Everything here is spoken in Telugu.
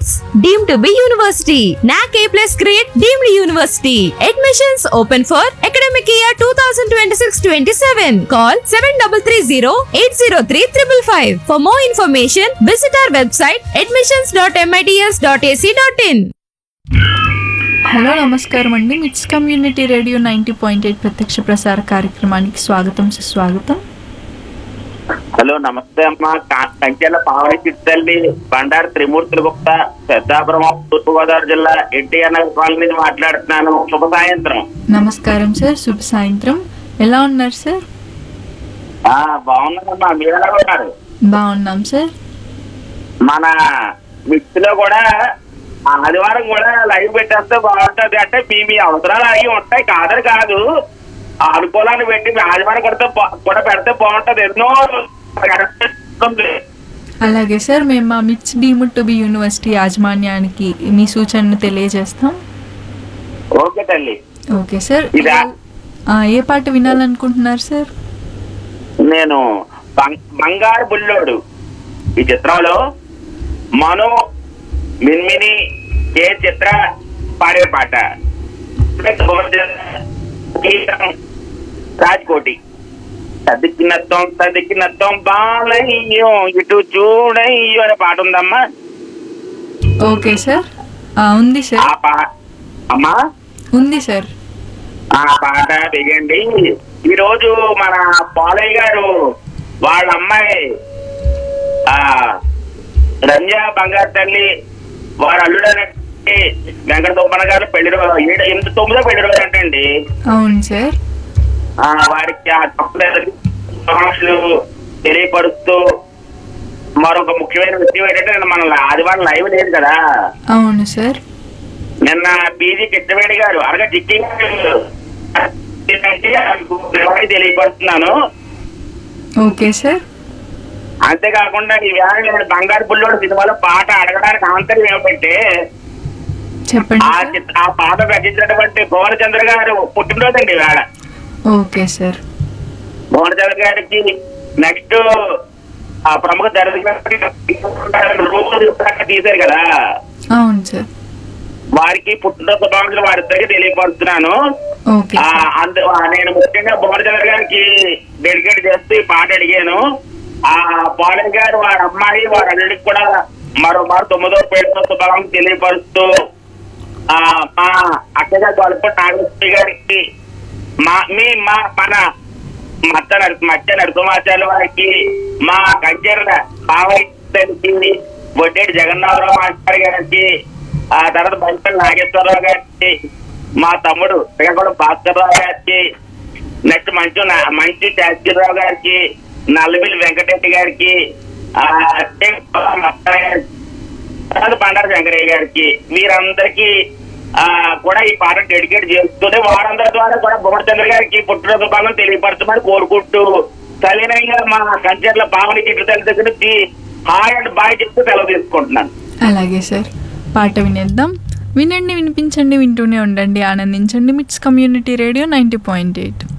Subjects deemed to be university NAAC A plus grade deemed university admissions open for academic year two thousand twenty six twenty seven call seven double three zero eight zero three triple five for more information visit our website admissions dot MITS dot AC dot in hello నమస్కారం అండి MITS community radio ninety point eight ప్రత్యక్ష ప్రసార కార్యక్రమానికి స్వాగతం సుస్వాగతం హలో నమస్తే అమ్మా కా- కంచెల పావని చిట్టల్లి బండారు త్రిమూర్తుల గుప్త పెద్దాపురం తూర్పుగోదావరి జిల్లా ఎన్టీఆర్ నగర్ కాలనీ నుంచి మాట్లాడుతున్నాను శుభ సాయంత్రం నమస్కారం సార్ శుభ సాయంత్రం ఎలా ఉన్నారు సార్ ఆ బాగున్నానమ్మా మీరు ఎలా ఉన్నారు బాగున్నాం సార్ మన మిక్స్ లో కూడా ఆ ఆదివారం కూడా లైవ్ పెట్టేస్తే బాగుంటది అంటే మీ మీ అవసరాలు అవి ఉంటాయి కాదని కాదు ఆ అనుకూలాన్ని పెట్టి మీ ఆదివారం కూడా కూడా పెడితే బాగుంటది ఎన్నో ఉంది. అలాగే సార్ మేము మా మిట్స్ డీముడ్ టు బి యూనివర్సిటీ యాజమాన్యానికి మీ సూచనను తెలియజేస్తాం ఓకే తల్లి ఓకే సార్ ఇదా? ఆ, ఏ పాట వినాలనుకుంటున్నారు సార్ నేను బం- బంగారు బుల్లోడు ఈ చిత్రంలో మనో మిన్మిని ఏ చిత్ర పాడే పాట గీతం రాజ్కోటి సదికినత్తం సదికినత్తం బాలయ్యో ఇటు చూడయ్యో అనే పాట ఉందమ్మా ఓకే సార్ ఆ, ఉంది ఆ సార్ పా అమ్మా ఉంది సార్ ఆ పాట దిగండి ఈ రోజు మన పాలయ్య గారు వాళ్ళ అమ్మాయి ఆ రంజా బంగారు తల్లి వారు అల్లుడైనటువంటి వెంకట సుబ్బన్న గారు పెళ్లి రోజు ఏడు ఎనిమిది తొమ్మిదో పెళ్లి రోజు అంటండి అవును సార్ ఆ వారికి ఆ తప్పులేదు సమస్యలు తెలియపరుస్తూ మరొక ముఖ్యమైన విషయం ఏంటంటే నిన్న మన ఆదివారం లైవ్ లేదు కదా అవును సార్ నిన్న పీజీ కిట్టవేడి గారు అనగా చిక్కి గారు తెలియపరుస్తున్నాను ఓకే సార్ అంతేకాకుండా ఈ వేళ నేను బంగారు బుల్లోడు సినిమాలో పాట అడగడానికి ఆంతర్యం ఏమిటంటే చెప్పండి ఆ సార్. చిత్ర- ఆ పాట రచించినటువంటి భువనచంద్ర గారు పుట్టినరోజు అండి వేళ ఓకే సార్ భువనచంద్ర గారికి నెక్స్ట్ ఆ ప్రముఖ దర్శకుడు రోజు తీశారు కదా అవును సార్ వారికి పుట్టినరోజు శుభాకాంక్షలు వారిద్దరికి తెలియపరుస్తున్నాను ఓకే ఆ, సార్ అందు ఆ, నేను ముఖ్యంగా భువనచంద్ర గారికి డెడికేట్ చేస్తూ ఈ పాట అడిగాను ఆ పాలన్ గారు వారి అమ్మాయి వారి అల్లుడికి కూడా మరో మరో తొమ్మిదో పేరుతో శుభాకాంక్షలు తెలియపరుస్తూ ఆ మా అక్కగా గొడవ నాగలక్ష్మి గారికి మా మీ మా మన మత్త నరసి మత్య నరసింహాచార్య వారికి మా కంచెర బావకి బొడ్డేటి జగన్నాథరావు మాస్టర్ గారికి ఆ తర్వాత బంపల్ నాగేశ్వరరావు గారికి మా తమ్ముడు శ్రీకాకుళం భాస్కర్రావు గారికి నెక్స్ట్ మంచు నా- మంచు శాస్త్రిరావు గారికి నల్లబిల్లి వెంకటరెడ్డి గారికి ఆ మత్తాయ గారికి, తర్వాత బండారు శంకరయ్య గారికి వీరందరికీ ఆ కూడా ఈ పాట డెడికేట్ చేస్తూనే వారందరి ద్వారా కూడా భువనచంద్ర గారికి పుట్టినరోజు భాగం తెలియపరచమని కోరుకుంటూ సలీనంగా మా కంచెర్ల పావని చిట్టు తల్లి దగ్గర నుంచి హాయ్ అండ్ బాయ్ చెప్తూ సెలవు తీసుకుంటున్నాను అలాగే సార్ పాట వినేద్దాం వినండి వినిపించండి వింటూనే ఉండండి ఆనందించండి MITS community radio ninety point eight